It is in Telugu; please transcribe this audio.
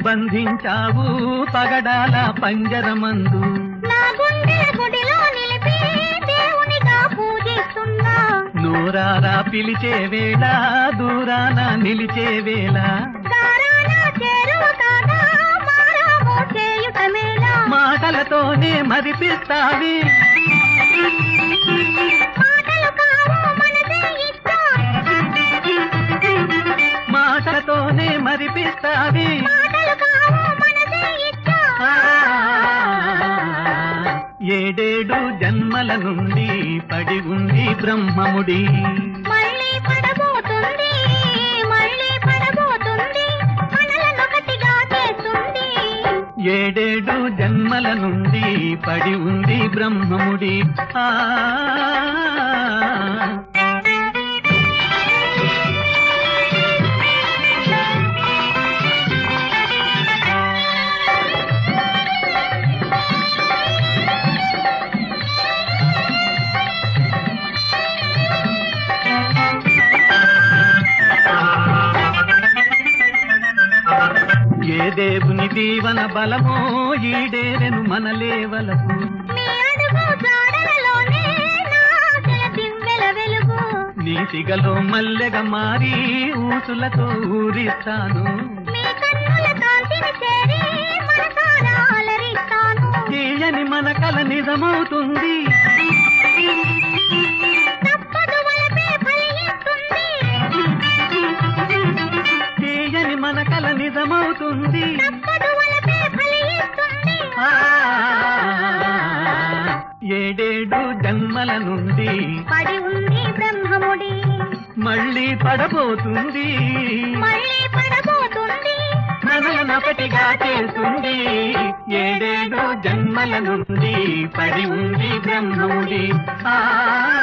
బంధించావు పగడాల పంజరమందు నా గుండెల గుడిలో నిలిపి దేవునిగా పూజిస్తున్నా నూరారా పిలిచే వేళ దూరాన నిలిచే వేళ గారాన చేరువ కాగా మారాము చేయుట మేలా మాటలతోనే మరిపిస్తావి మాటలు కావు మనసే ఇష్టం మాటలతోనే మరిపిస్తావి మాటలు కావు మనసే ఇష్టం ఆ, ఏడేడు జన్మల నుండి పడి ఉంది బ్రహ్మముడి మళ్ళీ పడబోతుంది మళ్ళీ పడబోతుంది మనలనొకటిగా చేస్తుంది ఏడేడు జన్మల నుండి పడి ఉంది బ్రహ్మముడి ఆ ఏ దేవుని దీవన బలమో ఈడేరెను మనలేవలకు నీ అడుగు జాడలలోనే నా ఆశల దివ్వెల వెలుగు నీ సిగలో మల్లెగ మారి ఊసులతో ఊరిస్తాను మీ కన్నుల కాంతిని చేరి మనసారా అలరిస్తాను తీయని మన కల నిజమవుతుంది తప్పదు వలపే ఫలిస్తుంది తీయని మన కల నిజమవుతుంది తప్పదు వలపే ఫలిస్తుంది ఆ, ఏడేడు జన్మల నుండి పడి ఉంది బ్రహ్మముడి మళ్ళీ పడబోతుంది మళ్ళీ పడబోతుంది మనలనొకటిగా చేస్తుంది ఏడేడు జన్మల నుండి పడి ఉంది బ్రహ్మముడి ఆ